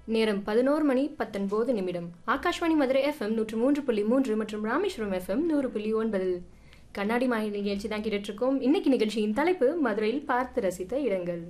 நேரம் பதினோரு மணி பத்தொன்பது நிமிடம் ஆகாஷ்வாணி மதுரை எஃப்எம் நூற்று மூன்று புள்ளி மூன்று மற்றும் ராமேஸ்வரம் எஃப்எம் நூறு புள்ளி ஒன்பதில் கண்ணாடி மாய நிகழ்ச்சி தான் கேட்டுட்டு இருக்கோம் இன்னைக்கு நிகழ்ச்சியின் தலைப்பு மதுரையில் பார்த்து ரசித்த இடங்கள்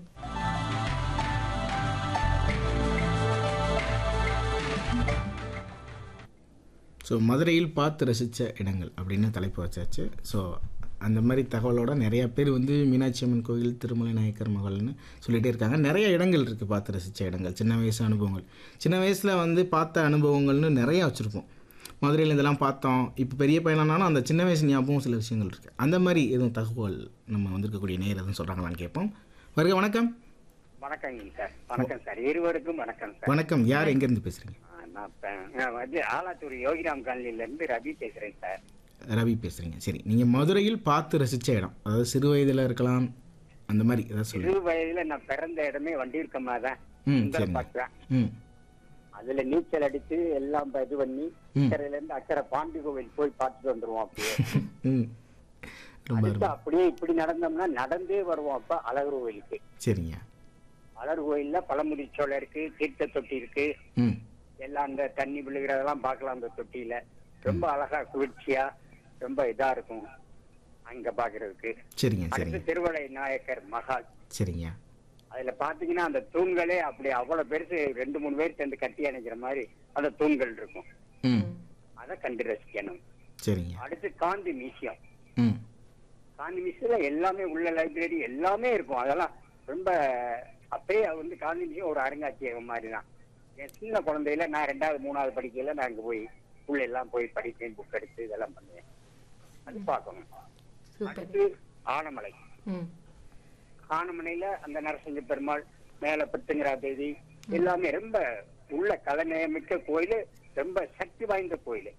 ஸோ மதுரையில் பார்த்து ரசித்த இடங்கள் அப்படின்னு தலைப்பு வச்சாச்சு ஸோ அந்த மாதிரி தகவலோட நிறைய பேர் வந்து மீனாட்சி அம்மன் கோயில் திருமலை நாயக்கர் மகள்னு சொல்லிகிட்டே இருக்காங்க நிறைய இடங்கள் இருக்குது பார்த்து ரசித்த இடங்கள் சின்ன வயசு அனுபவங்கள் சின்ன வயசில் வந்து பார்த்த அனுபவங்கள்னு நிறையா வச்சுருப்போம் மதுரையில் இதெல்லாம் பார்த்தோம் இப்போ பெரிய பையனானாலும் அந்த சின்ன வயசு ஞாபகம் சில விஷயங்கள் இருக்குது அந்த மாதிரி எதுவும் தகவல் நம்ம வந்திருக்கக்கூடிய நேர் எதுவும் சொல்கிறாங்களான்னு கேட்போம் வருக வணக்கம் வணக்கங்க சார் வணக்கம் சார் இருவருக்கும் வணக்கம் சார் வணக்கம் யார் எங்கேருந்து பேசுகிறீங்க ஆ, நான் இப்ப- நான் வந்து ஆலாத்தூர் யோகிராம் காலனில இருந்து ரவி பேசுறேன் சார் ரவி பேசுகிறீங்க சரி நீங்கள் மதுரையில் பார்த்து ரசித்த இடம் அதாவது சிறு வயதில் இருக்கலாம் அந்த மாதிரி ஏதாவது சொல்லுங்கள் சிறு வயதுல நான் பிறந்த இடமே வண்டியிருக்கமா தான் ம் சுந்தர சரிங்க பார்க் தான் ம் அதுல நீச்சல் அடிச்சு எல்லாம் ப- இது பண்ணி ம். அக்கறையில இருந்து அக்கறை பாண்டி கோவில் போய் பார்த்துட்டு வந்துருவோம் அப்படியே ம் ரொம்ப அடுத்து அருமை அப்படியே இப்படி நடந்தோம்னா நடந்தே வருவோம் அப்ப அழகர் கோவிலுக்கு சரிங்க அழகர் கோயில்ல பழமுடி சோலை இருக்கு தீர்த்த தொட்டி இருக்கு ம் எல்லாம் அந்த தண்ணி விழுகிறதெல்லாம் பார்க்கலாம் அந்த தொட்டியில ரொம்ப அழகா குளிர்ச்சியா ரொம்ப இதா இருக்கும் அங்க பாக்குறதுக்கு சரிங்க அடுத்து சரிங்க திருவளை நாயக்கர் மகால் சரிங்க அதுல பாத்தீங்கன்னா அந்த தூண்களே அப்படி அவ்வளவு பெருசு ரெண்டு மூணு பேர் சேர்ந்து கட்டி அணைக்கிற மாதிரி அந்த தூண்கள் இருக்கும் ம் அதை கண்டு ரசிக்கணும் சரிங்க அடுத்து காந்தி மியூசியம் ம் காந்தி மியூசியம்ல எல்லாமே உள்ள லைப்ரரி எல்லாமே இருக்கும் அதெல்லாம் ரொம்ப அப்பயே அது வந்து காந்தி மியூசியம் ஒரு அருங்காட்சியகம் மாதிரி தான் என் சின்ன குழந்தையில நான் ரெண்டாவது மூணாவது படிக்கையில நான் அங்க போய் உள்ள எல்லாம் போய் படிப்பேன் புக் எடுத்து இதெல்லாம் பண்ணுவேன் அது பார்க்கணும் சூப்பர் அடுத்து ஆனமலை ம் ஆனமனையில அந்த நரசிங்க பெருமாள் மேல பத்துங்கிற தேதி எல்லாமே ரொம்ப உள்ள கலைநயமிக்க கோயில் ரொம்ப சக்தி வாய்ந்த கோயில்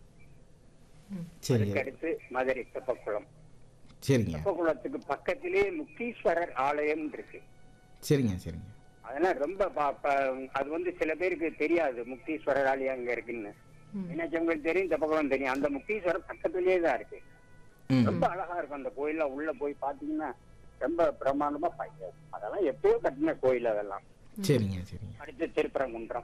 சரிங்க அதுக்கு அடுத்து மதுரை தெப்பக்குளம் சரிங்க தெப்பக்குளத்துக்கு பக்கத்திலே முக்கீஸ்வரர் ஆலயம் இருக்கு சரிங்க சரிங்க அதெல்லாம் ரொம்ப பா- ப- அது வந்து சில பேருக்கு தெரியாது முக்தீஸ்வரர் ஆலயம் அங்க இருக்குன்னு ம். மீனாட்சியம்மன் தெரியும் தெப்பக்குளம் தெரியும் அந்த முக்தீஸ்வரர் பக்கத்திலேயே தான் இருக்கு ம் ரொம்ப அழகா இருக்கும் அந்த கோயில்ல உள்ள போய் பாத்தீங்கன்னா ரொம்ப பிரமாண்டமா பாய்க்காது அதெல்லாம் எப்பயோ கட்டின கோயில் அதெல்லாம் சரிங்க சரிங்க அடுத்து திருப்பரங்குன்றம்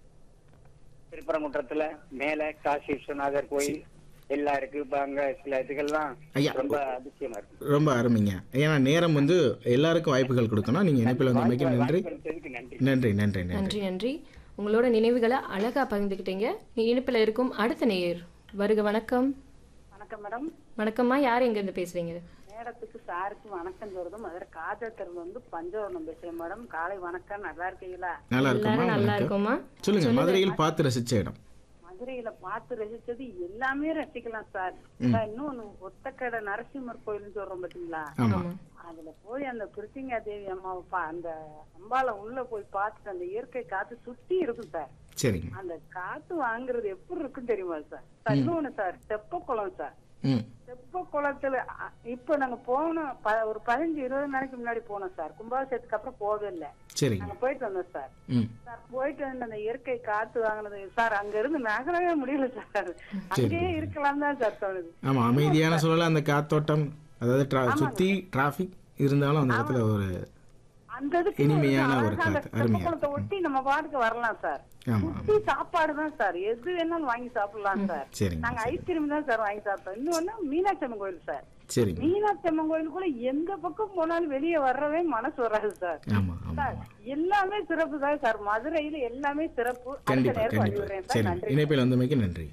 திருப்பரங்குன்றத்துல மேல காசி விஸ்வநாதர் கோயில் எல்லாம் இருக்கு இப்ப அங்க சில இதுகள்லாம் ஐயா. ரொம்ப அதிசயமா இருக்கு ரொம்ப அருமைங்க ஏன்னா நேரம் வந்து எல்லாருக்கும் வாய்ப்புகள் கொடுக்கணும் நீங்கள் இணைப்பில் வந்தமைக்கு நன்றி வாய்ப்பு அளித்ததுக்கு நன்றி நன்றி நன்றி நன்றி நன்றி நன்றி உங்களோட நினைவுகளை அழகா பகிர்ந்துக்கிட்டீங்க இனிப்பில் இருக்கும் அடுத்த நேயர் வருக வணக்கம் வணக்கம் மேடம் வணக்கம்மா யார் எங்கேருந்து பேசுறீங்க மேடத்துக்கு சாருக்கு வணக்கம் சொல்றது மதுரை காஜத்திலிருந்து வந்து பஞ்சவர்ணம் பேசுறேன் மேடம் காலை வணக்கம் நல்லா இருக்கீங்களா நல்லா இருக்குமா எல்லாரும் நல்லா வணக்கம் இருக்கோமா சொல்லுங்க மதுரையில் பார்த்து ரசித்த இடம் மதுரையில பார்த்து ரசிச்சது எல்லாமே ரசிக்கலாம் சார் சார், இன்னொன்னு ஒத்தக்கடை நரசிம்மர் கோயில்னு சொல்றோம் பாத்தீங்களா ஆமாம் அதுல போய் அந்த கிருத்திங்கா தேவி அம்மாவை பா- அந்த அம்பால உள்ள போய் பார்த்துட்டு அந்த இயற்கை காத்து சுத்தி இருக்கும் சார் சரிங்க அந்த காத்து வாங்குறது எப்படி இருக்குன்னு தெரியுமா சார் சார், இன்னொன்னு சார் தெப்ப குளம் சார் ம் தெப்ப குளத்துல அ- இப்ப நாங்க போனோம் ப- ஒரு பதினஞ்சு இருபது நாளைக்கு முன்னாடி போனோம் சார் கும்பாபிஷேகத்துக்கு அப்புறம் போகவே இல்லை சரிங்க நாங்க போயிட்டு வந்தோம் சார் ம் சார் போயிட்டு வந்து அந்த இயற்கை காத்து வாங்கினது சார் அங்க இருந்து நகரவே முடியல சார் அங்கேயே இருக்கலாம் தான் சார் தோணுது ஆமாம் அமைதியான சூழல் அந்த காத்தோட்டம் அதாவது tra- சுத்தி டிராஃபிக் இருந்தாலும் அந்த இடத்துல ஒரு அந்த இதுக்கு இனிமையான ஒரு ஒரு அழகா அந்த காத்து, தெப்ப அருமையா குளத்தை ஒட்டி நம்ம பாட்டுக்கு வரலாம் சார் ஆமாம் சுத்தி சாப்பாடு தான் சார் எது வேணாலும் வாங்கி சாப்பிடலாம் சார் சரிங்க நாங்க ஐஸ்கிரீம் தான் சார் வாங்கி சாப்பிட்டோம் இன்னொன்னு மீனாட்சி அம்மன் கோயில் சார் சரிங்க மீனாட்சி அம்மன் கோயிலுக்குள்ள எந்த பக்கம் போனாலும் வெளியே வர்றவே மனசு வராது சார் ஆமாம் ஆமாம் சார் எல்லாமே சிறப்பு தான் சார் மதுரையில எல்லாமே சிறப்பு அடுத்த கண்டிப்பாக நேரம் கண்டிப்பாக பதிவிடுறேன் சார் சரிங்க நன்றி இணைப்பில் வந்தமைக்கு நன்றி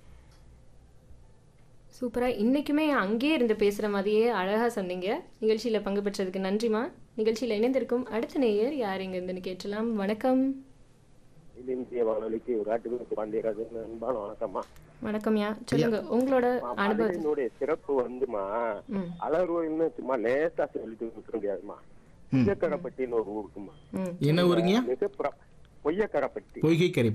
சூப்பரா இன்னைக்குமே அங்கேயே இருந்து பேசுற மாதிரியே அழகா சொன்னீங்க நிகழ்ச்சியில பங்கு பெற்றதுக்கு நன்றிமா நிகழ்ச்சியில இணைந்திருக்கும் அடுத்த நேயர் யார் எங்க இருந்துன்னு கேட்டலாம் வணக்கம் இது இந்திய வானொலிக்கு ஒரு ஆட்டுக்கு பாண்டியராஜன் அன்பான வணக்கம்மா வணக்கம்யா சொல்லுங்க உங்களோட அனுபவம் மதுரையினுடைய சிறப்பு வந்துமா ம் அலர்வோயில்னு சும்மா லேசா சொல்லிட்டு இருக்க முடியாதுமா பொய்யக்கரைப்பட்டின்னு ஒரு ஊருக்குமா ம் என்ன ஊருங்கய்யா மிக பிர- பொய்யக்கரைப்பட்டி பொய்கை கரை